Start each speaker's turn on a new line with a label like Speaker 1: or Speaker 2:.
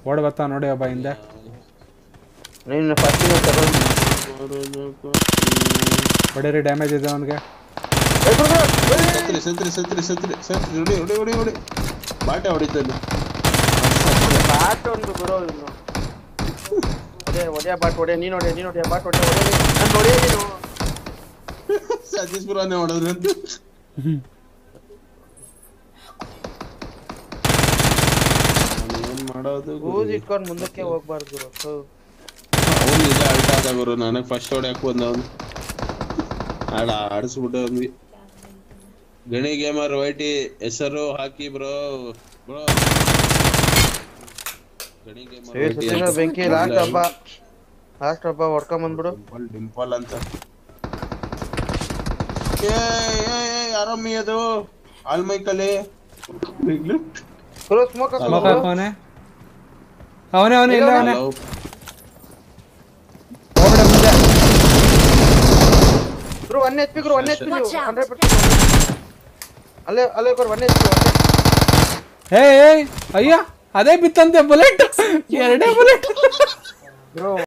Speaker 1: ಓಡ್ ಬರ್ತಾವ ನೋಡಿ ಒಬ್ಬ ಹಿಂದೆ
Speaker 2: ನೀನು ಫಸ್ಟ್ ತಗೊಂಡು
Speaker 1: ಹೊಡೀರಿ ಡ್ಯಾಮೇಜ್ ಇದೆ ಅವನಿಗೆ
Speaker 3: ಸತ್ರಿ ಸತ್ರಿ ಸತ್ರಿ ಸತ್ರಿ ಸತ್ರಿ ಹೊಡಿ ಹೊಡಿ ಹೊಡಿ ಹೊಡಿ ಬಾಟೆ ಹೊಡಿತಾನೆ
Speaker 2: ಬಾಟ್ ಒಂದು ಗುರು ಇನ್ನು ಒಡೆ ಒಡೆಯ ಬಾಟ್ ಒಡೆ ನೀನು ಒಡೆ ನೀನು ಒಡೆಯ ಬಾಟ್ ಒಡೆ ಒಡೆ ನಾನು ಒಡೆಯ ನೀನು
Speaker 3: ಸತೀಶ್ ಪುರಾನೆ ಹೊಡೆದ್ರಂತ ಏನ್ ಮಾಡೋದು
Speaker 2: ಊಸ್ ಇಟ್ಕೊಂಡು ಮುಂದಕ್ಕೆ ಹೋಗ್ಬಾರ್ದು ಗುರು ಹೌದು.
Speaker 3: ಅವನು ಇದೆ ಅಲ್ಟ ಆದ ಗುರು ನನಗೆ ಫಸ್ಟ್ ಹೊಡ್ಯಾಕ್ ಬಂದ ಅವನು ಆಡ ಆಡಿಸ್ಬಿಟ್ಟು ಅವ್ನಿಗೆ ಗಣಿ ಗೇಮರ್ ವೈಟಿ ಹೆಸರು ಹಾಕಿ ಬ್ರೋ ಬ್ರೋ ಗಣಿ ಗೇಮರ್
Speaker 2: ಏ ಸತ್ಯನ ಬೆಂಕಿ ಲಾಸ್ಟ್ ಹಬ್ಬ ಲಾಸ್ಟ್ ಹಬ್ಬ ಹೊಡ್ಕೊಂಡ್ ಬಂದ್ಬಿಡು
Speaker 3: ಡಿಂಪಲ್ ಡಿಂಪಲ್ ಅಂತ ಏ ಏ ಏ ಯಾರೋ ಮೀ ಅದು ಆಲ್ಮೈಕಲ್ಲಿ
Speaker 2: ಗುರು ಸ್ಮೋಕ್
Speaker 1: ಸ್ಮೋಕ್ ಹಾಕೋನೆ ಅವನೇ ಅವನೇ ಇಲ್ಲ ಅವನೇ ಹೋಗ್ಬಿಡ ಮುಂದೆ
Speaker 2: ಗುರು ಒನ್ ಎಚ್ ಪಿ ಗುರು one H P
Speaker 4: Watch out.
Speaker 2: Hundred percent ಅಲ್ಲೇ ಅಲ್ಲೇ ಗುರು ಒನ್ ಎಚ್ ಪಿ
Speaker 1: ಏ ಏಯ್ ಅಯ್ಯ ಅದೇ ಬಿತ್ತಂತೆ ಬುಲೆಟ್ ಎರಡೇ ಬುಲೆಟ್
Speaker 2: ಗುರು